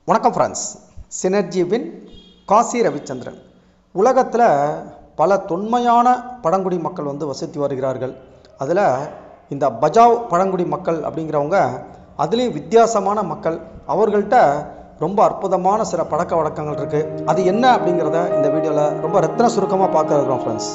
வணக்கம் ஃப்ரெண்ட்ஸ் சினர்ஜிவின் காசி ரவிச்சந்திரன் உலகத்தில் பல தொன்மையான பழங்குடி மக்கள் வந்து வசித்து வருகிறார்கள் அதில் இந்த பஜாவ் பழங்குடி மக்கள் அப்படிங்கிறவங்க அதுலேயும் வித்தியாசமான மக்கள் அவர்கள்ட்ட ரொம்ப அற்புதமான சில பழக்க வழக்கங்கள் இருக்குது அது என்ன அப்படிங்கிறத இந்த வீடியோவில் ரொம்ப ரத்ன சுருக்கமாக பார்க்க இருக்கிறோம் ஃப்ரெண்ட்ஸ்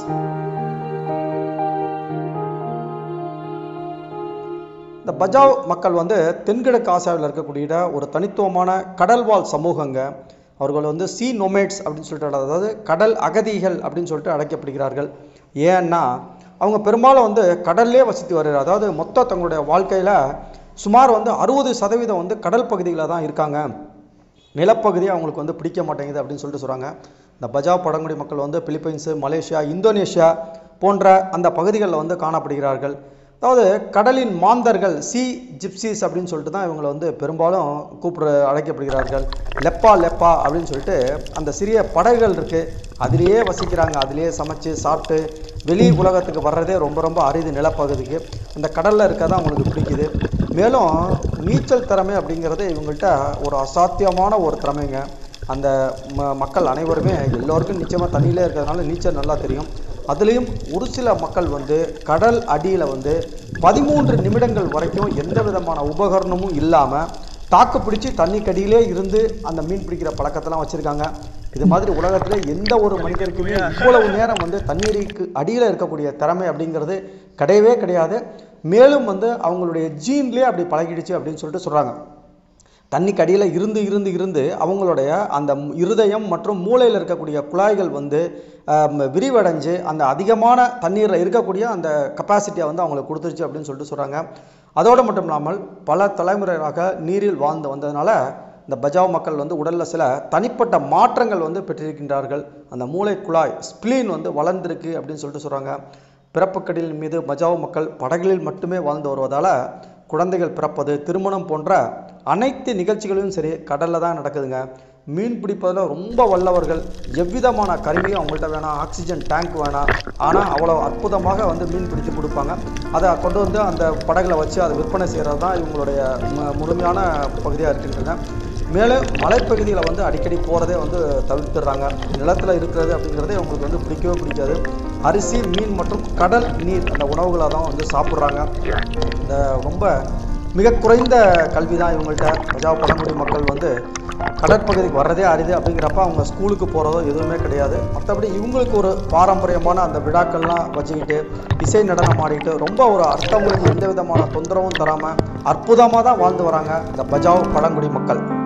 இந்த பஜாவ் மக்கள் வந்து தென்கிழக்கு ஆசியாவில் இருக்கக்கூடிய ஒரு தனித்துவமான கடல்வாழ் சமூகங்க அவர்கள் வந்து சி நொமேட்ஸ் அப்படின்னு சொல்லிட்டு அதாவது கடல் அகதிகள் அப்படின்னு சொல்லிட்டு அழைக்கப்படுகிறார்கள் ஏன்னா அவங்க பெரும்பாலும் வந்து கடல்லே வசித்து வருகிறார் அதாவது மொத்த தங்களுடைய வாழ்க்கையில் சுமார் வந்து அறுபது சதவீதம் வந்து கடல் பகுதியில் தான் இருக்காங்க நிலப்பகுதி அவங்களுக்கு வந்து பிடிக்க மாட்டேங்குது அப்படின்னு சொல்லிட்டு சொல்கிறாங்க இந்த பஜாவ் பழங்குடி மக்கள் வந்து பிலிப்பைன்ஸு மலேசியா இந்தோனேஷியா போன்ற அந்த பகுதிகளில் வந்து காணப்படுகிறார்கள் அதாவது கடலின் மாந்தர்கள் சி ஜிப்சிஸ் அப்படின்னு சொல்லிட்டு தான் இவங்களை வந்து பெரும்பாலும் கூப்பிட அழைக்கப்படுகிறார்கள் லெப்பா லெப்பா அப்படின்னு சொல்லிட்டு அந்த சிறிய படகுகள் இருக்குது அதிலேயே வசிக்கிறாங்க அதிலேயே சமைச்சு சாப்பிட்டு வெளி உலகத்துக்கு வர்றதே ரொம்ப ரொம்ப அரிது நிலப்பகுதிக்கு அந்த கடலில் இருக்கிறது அவங்களுக்கு பிடிக்குது மேலும் நீச்சல் திறமை அப்படிங்கிறது இவங்கள்ட்ட ஒரு அசாத்தியமான ஒரு திறமைங்க அந்த ம மக்கள் அனைவருமே எல்லோருக்கும் நிச்சயமாக தண்ணியிலே இருக்கிறதுனால நீச்சல் நல்லா தெரியும் அதுலேயும் ஒரு சில மக்கள் வந்து கடல் அடியில் வந்து பதிமூன்று நிமிடங்கள் வரைக்கும் எந்த விதமான உபகரணமும் இல்லாமல் தாக்கு பிடிச்சி தண்ணிக்கடியிலே இருந்து அந்த மீன் பிடிக்கிற பழக்கத்தெல்லாம் வச்சுருக்காங்க இது மாதிரி உலகத்தில் எந்த ஒரு மனிதருக்குமே இவ்வளவு நேரம் வந்து தண்ணீருக்கு அடியில் இருக்கக்கூடிய திறமை அப்படிங்கிறது கிடையவே கிடையாது மேலும் வந்து அவங்களுடைய ஜீன்லேயே அப்படி பழகிடுச்சு அப்படின்னு சொல்லிட்டு சொல்கிறாங்க தண்ணிக்கு அடியில் இருந்து இருந்து இருந்து அவங்களுடைய அந்த இருதயம் மற்றும் மூளையில் இருக்கக்கூடிய குழாய்கள் வந்து விரிவடைஞ்சு அந்த அதிகமான தண்ணீரில் இருக்கக்கூடிய அந்த கெப்பாசிட்டியை வந்து அவங்களுக்கு கொடுத்துருச்சு அப்படின்னு சொல்லிட்டு சொல்கிறாங்க அதோடு மட்டும் இல்லாமல் பல தலைமுறையாக நீரில் வாழ்ந்து வந்ததுனால இந்த பஜாவ் மக்கள் வந்து உடலில் சில தனிப்பட்ட மாற்றங்கள் வந்து பெற்றிருக்கின்றார்கள் அந்த மூளை குழாய் ஸ்பிளீன் வந்து வளர்ந்துருக்கு அப்படின்னு சொல்லிட்டு சொல்கிறாங்க பிறப்புக்கடலின் மீது பஜாவ் மக்கள் படகுகளில் மட்டுமே வாழ்ந்து வருவதால் குழந்தைகள் பிறப்பது திருமணம் போன்ற அனைத்து நிகழ்ச்சிகளும் சரி கடலில் தான் நடக்குதுங்க மீன் பிடிப்பதில் ரொம்ப வல்லவர்கள் எவ்விதமான கருவியும் அவங்கள்ட்ட வேணாம் ஆக்சிஜன் டேங்க் வேணாம் ஆனால் அவ்வளோ அற்புதமாக வந்து மீன் பிடித்து கொடுப்பாங்க அதை கொண்டு வந்து அந்த படகுல வச்சு அதை விற்பனை செய்கிறது தான் இவங்களுடைய முழுமையான பகுதியாக இருக்கின்றன மேலும் மலைப்பகுதியில் வந்து அடிக்கடி போகிறதே வந்து தவிர்த்துடுறாங்க நிலத்தில் இருக்கிறது அப்படிங்கிறதே அவங்களுக்கு வந்து பிடிக்கவே பிடிக்காது அரிசி மீன் மற்றும் கடல் நீர் அந்த உணவுகளை தான் வந்து சாப்பிட்றாங்க இந்த ரொம்ப மிக குறைந்த கல்வி தான் இவங்கள்ட்ட பஜாவ் பழங்குடி மக்கள் வந்து கடற்பகுதிக்கு வர்றதே அரிது அப்படிங்கிறப்ப அவங்க ஸ்கூலுக்கு போகிறதோ எதுவுமே கிடையாது மற்றபடி இவங்களுக்கு ஒரு பாரம்பரியமான அந்த விழாக்கள்லாம் வச்சுக்கிட்டு இசை நடனம் ஆடிக்கிட்டு ரொம்ப ஒரு அர்த்தங்களுக்கு எந்த விதமான தொந்தரவும் தராமல் அற்புதமாக தான் வாழ்ந்து வராங்க இந்த பஜாவ் பழங்குடி மக்கள்